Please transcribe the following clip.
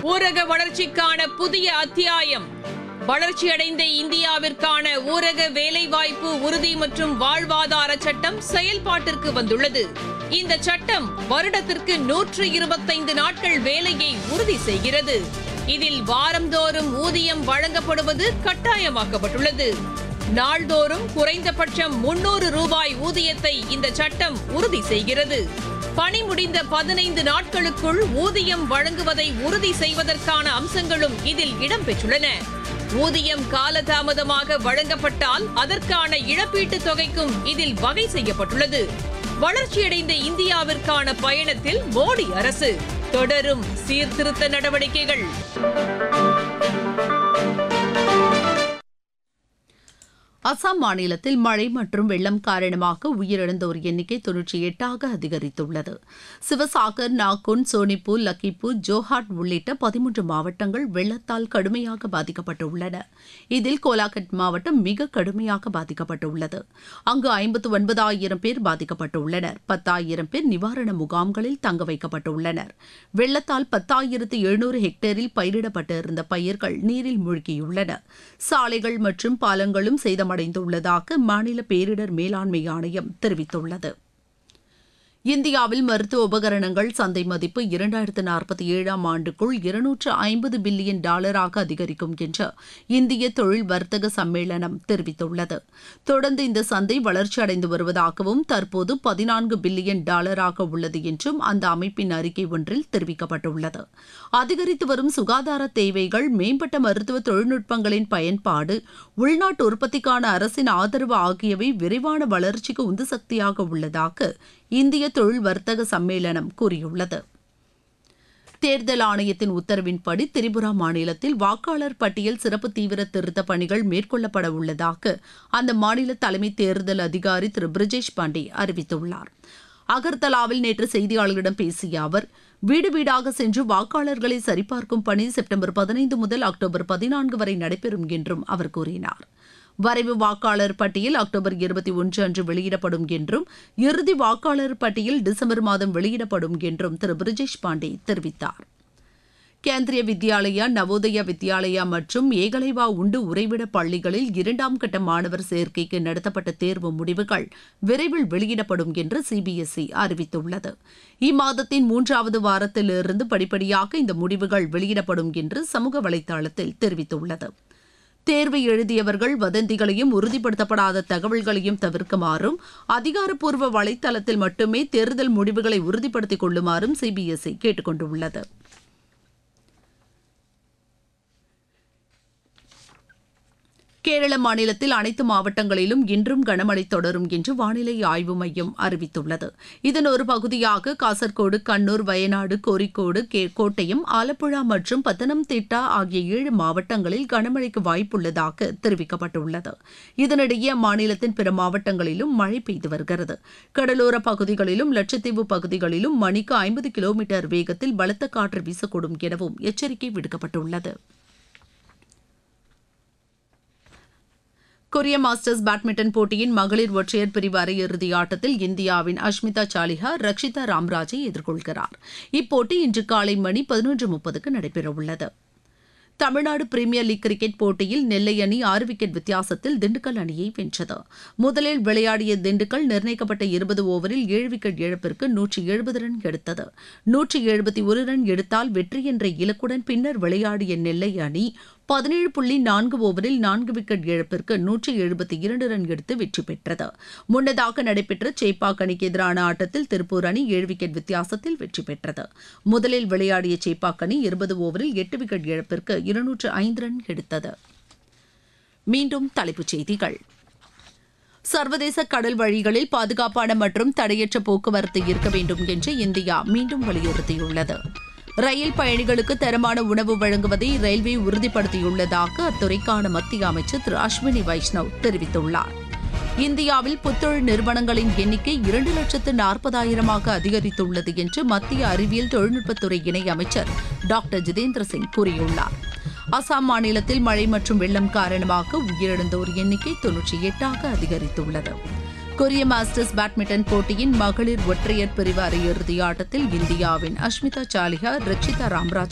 ஊரக வளர்ச்சிக்கான புதிய அத்தியாயம் வளர்ச்சியடைந்த இந்தியாவிற்கான ஊரக வேலைவாய்ப்பு உறுதி மற்றும் வாழ்வாதார சட்டம் செயல்பாட்டிற்கு வந்துள்ளது இந்த சட்டம் வருடத்திற்கு நூற்று இருபத்தைந்து நாட்கள் வேலையை உறுதி செய்கிறது இதில் வாரந்தோறும் ஊதியம் வழங்கப்படுவது கட்டாயமாக்கப்பட்டுள்ளது நாள்தோறும் குறைந்தபட்சம் முன்னூறு ரூபாய் ஊதியத்தை இந்த சட்டம் உறுதி செய்கிறது பணி முடிந்த பதினைந்து நாட்களுக்குள் ஊதியம் வழங்குவதை உறுதி செய்வதற்கான அம்சங்களும் இதில் இடம்பெற்றுள்ளன ஊதியம் காலதாமதமாக வழங்கப்பட்டால் அதற்கான இழப்பீட்டுத் தொகைக்கும் இதில் வகை செய்யப்பட்டுள்ளது வளர்ச்சியடைந்த இந்தியாவிற்கான பயணத்தில் மோடி அரசு தொடரும் சீர்திருத்த நடவடிக்கைகள் அசாம் மாநிலத்தில் மழை மற்றும் வெள்ளம் காரணமாக உயிரிழந்தோர் எண்ணிக்கை தொன்னூற்றி எட்டாக அதிகரித்துள்ளது சிவசாகர் நாகுன் சோனிப்பூர் லக்கிப்பூர் ஜோஹாட் உள்ளிட்ட பதிமூன்று மாவட்டங்கள் வெள்ளத்தால் கடுமையாக பாதிக்கப்பட்டுள்ளன இதில் கோலாகட் மாவட்டம் மிக கடுமையாக பாதிக்கப்பட்டுள்ளது அங்கு ஐம்பத்து ஒன்பதாயிரம் பேர் பாதிக்கப்பட்டுள்ளனர் பத்தாயிரம் பேர் நிவாரண முகாம்களில் தங்க வைக்கப்பட்டுள்ளனர் வெள்ளத்தால் பத்தாயிரத்து எழுநூறு ஹெக்டேரில் பயிரிடப்பட்டிருந்த பயிர்கள் நீரில் மூழ்கியுள்ளன சாலைகள் மற்றும் பாலங்களும் சேதமடைந்துள்ளதாக மாநில பேரிடர் மேலாண்மை ஆணையம் தெரிவித்துள்ளது இந்தியாவில் மருத்துவ உபகரணங்கள் சந்தை மதிப்பு இரண்டாயிரத்து நாற்பத்தி ஏழாம் ஆண்டுக்குள் இருநூற்று ஐம்பது பில்லியன் டாலராக அதிகரிக்கும் என்று இந்திய தொழில் வர்த்தக சம்மேளனம் தெரிவித்துள்ளது தொடர்ந்து இந்த சந்தை வளர்ச்சியடைந்து வருவதாகவும் தற்போது பதினான்கு பில்லியன் டாலராக உள்ளது என்றும் அந்த அமைப்பின் அறிக்கை ஒன்றில் தெரிவிக்கப்பட்டுள்ளது அதிகரித்து வரும் சுகாதார தேவைகள் மேம்பட்ட மருத்துவ தொழில்நுட்பங்களின் பயன்பாடு உள்நாட்டு உற்பத்திக்கான அரசின் ஆதரவு ஆகியவை விரைவான வளர்ச்சிக்கு உந்து சக்தியாக உள்ளதாக இந்திய தொழில் வர்த்தக சம்மேளனம் கூறியுள்ளது தேர்தல் ஆணையத்தின் உத்தரவின்படி திரிபுரா மாநிலத்தில் வாக்காளர் பட்டியல் சிறப்பு தீவிர திருத்த பணிகள் மேற்கொள்ளப்பட உள்ளதாக அந்த மாநில தலைமை தேர்தல் அதிகாரி திரு பிரிஜேஷ் பாண்டே அறிவித்துள்ளார் அகர்தலாவில் நேற்று செய்தியாளர்களிடம் பேசிய அவர் வீடு வீடாக சென்று வாக்காளர்களை சரிபார்க்கும் பணி செப்டம்பர் பதினைந்து முதல் அக்டோபர் பதினான்கு வரை நடைபெறும் என்றும் அவர் கூறினார் வரைவு வாக்காளர் பட்டியல் அக்டோபர் இருபத்தி ஒன்று அன்று வெளியிடப்படும் என்றும் இறுதி வாக்காளர் பட்டியல் டிசம்பர் மாதம் வெளியிடப்படும் என்றும் திரு பிரிஜேஷ் பாண்டே தெரிவித்தார் கேந்திரிய வித்யாலயா நவோதயா வித்யாலயா மற்றும் ஏகலைவா உண்டு உறைவிட பள்ளிகளில் இரண்டாம் கட்ட மாணவர் சேர்க்கைக்கு நடத்தப்பட்ட தேர்வு முடிவுகள் விரைவில் வெளியிடப்படும் என்று சிபிஎஸ்இ அறிவித்துள்ளது இம்மாதத்தின் மூன்றாவது வாரத்திலிருந்து படிப்படியாக இந்த முடிவுகள் வெளியிடப்படும் என்று சமூக வலைதளத்தில் தெரிவித்துள்ளது தேர்வை எழுதியவர்கள் வதந்திகளையும் உறுதிப்படுத்தப்படாத தகவல்களையும் தவிர்க்குமாறும் அதிகாரப்பூர்வ வலைத்தளத்தில் மட்டுமே தேர்தல் முடிவுகளை உறுதிப்படுத்திக் கொள்ளுமாறும் சிபிஎஸ்இ கேட்டுக் கொண்டுள்ளது கேரள மாநிலத்தில் அனைத்து மாவட்டங்களிலும் இன்றும் கனமழை தொடரும் என்று வானிலை ஆய்வு மையம் அறிவித்துள்ளது இதன் ஒரு பகுதியாக காசர்கோடு கண்ணூர் வயநாடு கோரிக்கோடு கே- கோட்டயம் ஆலப்புழா மற்றும் பத்தனம்திட்டா ஆகிய ஏழு மாவட்டங்களில் கனமழைக்கு வாய்ப்புள்ளதாக தெரிவிக்கப்பட்டுள்ளது இதனிடையே அம்மாநிலத்தின் பிற மாவட்டங்களிலும் மழை பெய்து வருகிறது கடலோர பகுதிகளிலும் லட்சத்தீவு பகுதிகளிலும் மணிக்கு ஐம்பது கிலோமீட்டர் வேகத்தில் பலத்த காற்று வீசக்கூடும் எனவும் எச்சரிக்கை விடுக்கப்பட்டுள்ளது கொரிய மாஸ்டர்ஸ் பேட்மிண்டன் போட்டியின் மகளிர் ஒற்றையர் பிரிவு அரையிறுதி ஆட்டத்தில் இந்தியாவின் அஷ்மிதா சாலிஹா ரக்ஷிதா ராம்ராஜை எதிர்கொள்கிறார் இப்போட்டி இன்று காலை மணி பதினொன்று முப்பதுக்கு நடைபெறவுள்ளது தமிழ்நாடு பிரீமியர் லீக் கிரிக்கெட் போட்டியில் நெல்லை அணி ஆறு விக்கெட் வித்தியாசத்தில் திண்டுக்கல் அணியை வென்றது முதலில் விளையாடிய திண்டுக்கல் நிர்ணயிக்கப்பட்ட இருபது ஓவரில் ஏழு விக்கெட் இழப்பிற்கு நூற்றி எழுபது ரன் எடுத்தது நூற்றி எழுபத்தி ஒரு ரன் எடுத்தால் வெற்றி என்ற இலக்குடன் பின்னர் விளையாடிய நெல்லை அணி பதினேழு புள்ளி நான்கு ஓவரில் நான்கு விக்கெட் இழப்பிற்கு நூற்றி எழுபத்தி இரண்டு ரன் எடுத்து வெற்றி பெற்றது முன்னதாக நடைபெற்ற சேப்பாக் அணிக்கு எதிரான ஆட்டத்தில் திருப்பூர் அணி ஏழு விக்கெட் வித்தியாசத்தில் வெற்றி பெற்றது முதலில் விளையாடிய சேப்பாக் அணி இருபது ஓவரில் எட்டு விக்கெட் இழப்பிற்கு இருநூற்று ஐந்து ரன் எடுத்தது மீண்டும் தலைப்புச் செய்திகள் சர்வதேச கடல் வழிகளில் பாதுகாப்பான மற்றும் தடையற்ற போக்குவரத்து இருக்க வேண்டும் என்று இந்தியா மீண்டும் வலியுறுத்தியுள்ளது ரயில் பயணிகளுக்கு தரமான உணவு வழங்குவதை ரயில்வே உறுதிப்படுத்தியுள்ளதாக அத்துறைக்கான மத்திய அமைச்சர் திரு அஸ்வினி வைஷ்ணவ் தெரிவித்துள்ளார் இந்தியாவில் புத்தொழில் நிறுவனங்களின் எண்ணிக்கை இரண்டு லட்சத்து நாற்பதாயிரமாக அதிகரித்துள்ளது என்று மத்திய அறிவியல் தொழில்நுட்பத்துறை இணை அமைச்சர் டாக்டர் ஜிதேந்திர சிங் கூறியுள்ளார் அசாம் மாநிலத்தில் மழை மற்றும் வெள்ளம் காரணமாக உயிரிழந்தோர் எண்ணிக்கை தொன்னூற்றி எட்டாக அதிகரித்துள்ளது கொரிய மாஸ்டர்ஸ் பேட்மிண்டன் போட்டியின் மகளிர் ஒற்றையர் பிரிவு அரையிறுதி ஆட்டத்தில் இந்தியாவின் அஷ்மிதா சாலிஹா ரச்சிதா ராம்ராஜ்